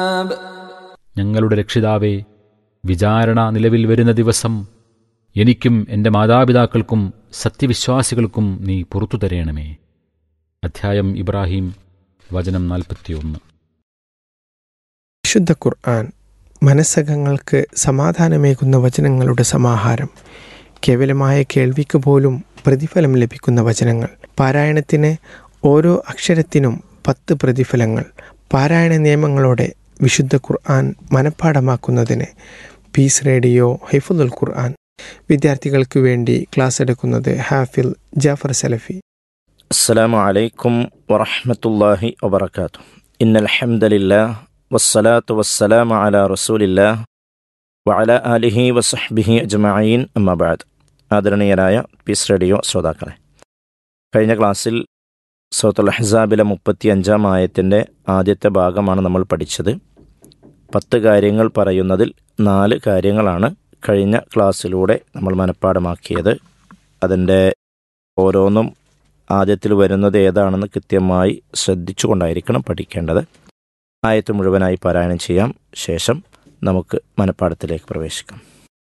ഞങ്ങളുടെ രക്ഷിതാവേ വിചാരണ നിലവിൽ വരുന്ന ദിവസം എനിക്കും എൻ്റെ മാതാപിതാക്കൾക്കും സത്യവിശ്വാസികൾക്കും നീ പുറത്തു തരേണമേ അധ്യായം ഇബ്രാഹിം വചനം നാൽപ്പത്തിയൊന്ന് വിശുദ്ധ ഖുർആൻ മനസ്സകങ്ങൾക്ക് സമാധാനമേകുന്ന വചനങ്ങളുടെ സമാഹാരം കേവലമായ കേൾവിക്ക് പോലും പ്രതിഫലം ലഭിക്കുന്ന വചനങ്ങൾ പാരായണത്തിന് ഓരോ അക്ഷരത്തിനും പത്ത് പ്രതിഫലങ്ങൾ പാരായണ നിയമങ്ങളോടെ വിശുദ്ധ ഖുർആൻ മനഃപ്പാടമാക്കുന്നതിന് പീസ് റേഡിയോ ഹൈഫുദുൽ ഖുർആൻ വിദ്യാർത്ഥികൾക്ക് വേണ്ടി ക്ലാസ് എടുക്കുന്നത് ഹാഫിൽ ജാഫർ സലഫി السلام عليكم ورحمة الله وبركاته إن الحمد لله والصلاة والسلام على رسول الله وعلى آله وصحبه أجمعين أما بعد ആദരണീയരായ പീസ് റേഡിയോ ശ്രോതാക്കളെ കഴിഞ്ഞ ക്ലാസ്സിൽ സൗത്തുൽ ഹസാബിലെ മുപ്പത്തി അഞ്ചാം ആയത്തിൻ്റെ ആദ്യത്തെ ഭാഗമാണ് നമ്മൾ പഠിച്ചത് പത്ത് കാര്യങ്ങൾ പറയുന്നതിൽ നാല് കാര്യങ്ങളാണ് കഴിഞ്ഞ ക്ലാസ്സിലൂടെ നമ്മൾ മനഃപ്പാടമാക്കിയത് അതിൻ്റെ ഓരോന്നും ആദ്യത്തിൽ വരുന്നത് ഏതാണെന്ന് കൃത്യമായി ശ്രദ്ധിച്ചുകൊണ്ടായിരിക്കണം പഠിക്കേണ്ടത് ആയത്ത് മുഴുവനായി പാരായണം ചെയ്യാം ശേഷം നമുക്ക് മനഃപ്പാടത്തിലേക്ക് പ്രവേശിക്കാം